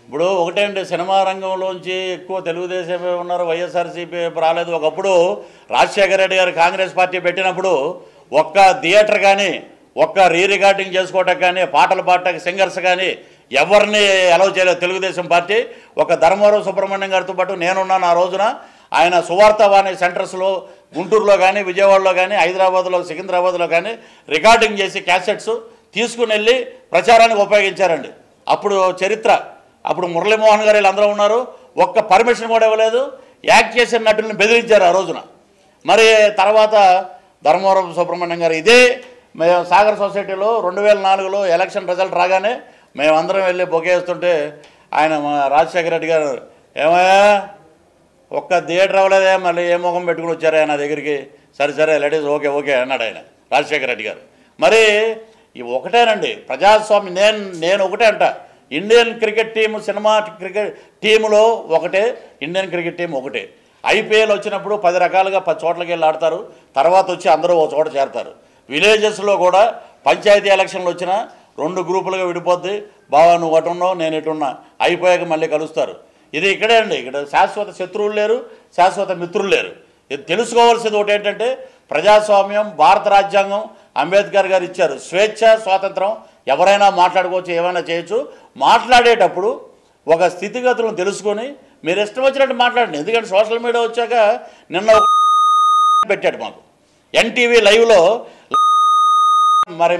ఇప్పుడు ఒకటే అండి సినిమా రంగంలోంచి ఎక్కువ తెలుగుదేశం ఉన్నారు వైఎస్ఆర్సీపీ రాలేదు ఒకప్పుడు రాజశేఖర రెడ్డి గారు కాంగ్రెస్ పార్టీ పెట్టినప్పుడు ఒక్క థియేటర్ కానీ ఒక్క రీ రికార్డింగ్ చేసుకోవటానికి కానీ పాటలు పాడటానికి సింగర్స్ కానీ ఎవరిని అలౌ చేయలేదు తెలుగుదేశం పార్టీ ఒక ధర్మవరం సుబ్రహ్మణ్యం గారితో పాటు నేనున్నాను ఆ రోజున ఆయన సువార్తవాణి సెంటర్స్లో గుంటూరులో కానీ విజయవాడలో కానీ హైదరాబాద్లో సికింద్రాబాద్లో కానీ రికార్డింగ్ చేసి క్యాసెట్స్ తీసుకుని వెళ్ళి ప్రచారానికి ఉపయోగించారండి అప్పుడు చరిత్ర అప్పుడు మురళీమోహన్ గారు వీళ్ళందరూ ఉన్నారు ఒక్క పర్మిషన్ కూడా ఇవ్వలేదు యాక్ట్ చేసిన నటులను బెదిరించారు ఆ రోజున మరి తర్వాత ధర్మవరం సుబ్రహ్మణ్యం గారు ఇదే మేము సాగర్ సొసైటీలో రెండు వేల నాలుగులో ఎలక్షన్ రిజల్ట్ రాగానే మేమందరం వెళ్ళి బొకేస్తుంటే ఆయన మా రాజశేఖర రెడ్డి గారు ఏమయ్యా ఒక్క థియేటర్ అవ్వలేదే మళ్ళీ ఏ ముఖం పెట్టుకుని వచ్చారా నా దగ్గరికి సరే సరే లెడీస్ ఓకే ఓకే అన్నాడు ఆయన రాజశేఖర రెడ్డి గారు మరి ఈ ఒకటేనండి ప్రజాస్వామ్యం నేను నేను ఒకటే అంట Indian cricket team cinema cricket టీములో ఒకటే ఇండియన్ క్రికెట్ టీం ఒకటే ఐపీఎల్ వచ్చినప్పుడు పది రకాలుగా పది చోట్లకి వెళ్ళి ఆడతారు తర్వాత వచ్చి అందరూ ఒక చోట చేరతారు విలేజెస్లో కూడా పంచాయతీ ఎలక్షన్లు వచ్చినా రెండు గ్రూపులుగా విడిపోద్ది బావా నువ్వు అటు ఉన్నావు నేను ఇటు ఉన్నా అయిపోయాక మళ్ళీ కలుస్తారు ఇది ఇక్కడే అండి ఇక్కడ శాశ్వత శత్రువులు లేరు శాశ్వత మిత్రులు లేరు ఇది తెలుసుకోవాల్సింది ఒకటి ఏంటంటే ప్రజాస్వామ్యం భారత రాజ్యాంగం అంబేద్కర్ గారు ఇచ్చారు స్వేచ్ఛ స్వాతంత్రం ఎవరైనా మాట్లాడుకోవచ్చు ఏమైనా చేయొచ్చు మాట్లాడేటప్పుడు ఒక స్థితిగతులను తెలుసుకొని మీరు ఇష్టం వచ్చినట్టు మాట్లాడండి ఎందుకంటే సోషల్ మీడియా వచ్చాక నిన్న ఒక పెట్టాడు మాకు ఎన్టీవీ లైవ్లో మరి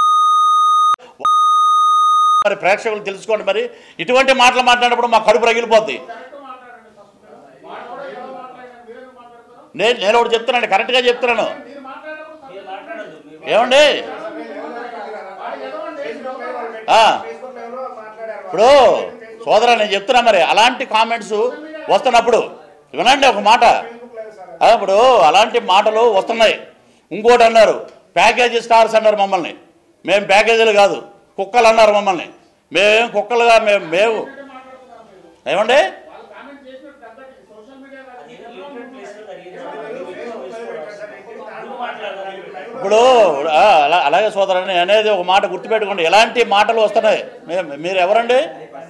మరి ప్రేక్షకులు తెలుసుకోండి మరి ఇటువంటి మాటలు మాట్లాడినప్పుడు మా కడుపు రగిలిపోద్ది నేను నేను ఒకటి చెప్తున్నాను కరెక్ట్గా చెప్తున్నాను ఏమండి ఆ, ఇప్పుడు సోదరా నేను చెప్తున్నా మరి అలాంటి కామెంట్స్ వస్తున్నప్పుడు వినండి ఒక మాట ఆ, ఇప్పుడు అలాంటి మాటలు వస్తున్నాయి ఇంకోటి అన్నారు ప్యాకేజీ స్టార్స్ అన్నారు మమ్మల్ని మేము ప్యాకేజీలు కాదు కుక్కలు అన్నారు మమ్మల్ని మేమేం కుక్కలుగా మేము మేము ఏమండి ఇప్పుడు ఆ, అలా అలాగే సోదరుని అనేది ఒక మాట గుర్తుపెట్టుకోండి ఎలాంటి మాటలు వస్తున్నాయి మీ- మీరు ఎవరండి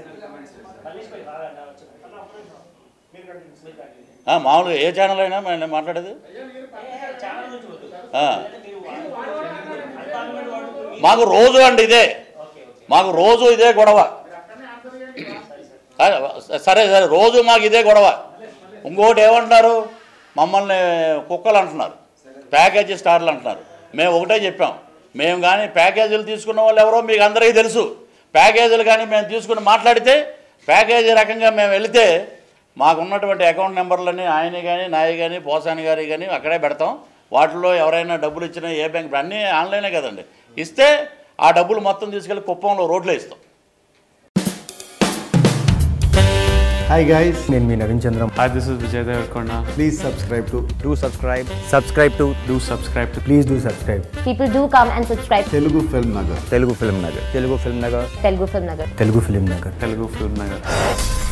ఆ, మామూలుగా ఏ ఛానల్ అయినా మేము మాట్లాడేది ఆ. మాకు రోజు అండి ఇదే మాకు రోజు ఇదే గొడవ ఆ, సరే సరే రోజు మాకు ఇదే గొడవ ఇంకోటి ఏమంటున్నారు మమ్మల్ని కుక్కలు అంటున్నారు ప్యాకేజీ స్టార్లు అంటున్నారు మేము ఒకటే చెప్పాం మేము కానీ ప్యాకేజీలు తీసుకున్న వాళ్ళు ఎవరో మీకు అందరికీ తెలుసు ప్యాకేజీలు కానీ మేము తీసుకుని మాట్లాడితే ప్యాకేజీ రకంగా మేము వెళితే మాకు ఉన్నటువంటి అకౌంట్ నెంబర్లని ఆయన కానీ నాయ కానీ పోసాని గారి కానీ అక్కడే పెడతాం వాటిలో ఎవరైనా డబ్బులు ఇచ్చినా ఏ బ్యాంక్ అన్నీ ఆన్లైనే కదండి ఇస్తే ఆ డబ్బులు మొత్తం తీసుకెళ్ళి కుప్పంలో రోడ్లో ఇస్తాం హాయ్ గైస్ నేను మీ Naveen Chandram Hi, this is Vijay Devarkonda. Please subscribe to do subscribe subscribe to Do subscribe to please do subscribe People do come and subscribe to Telugu film Nagar Telugu film Nagar Telugu film Nagar Telugu Film Nagar. Telugu film Nagar Telugu Film Nagar.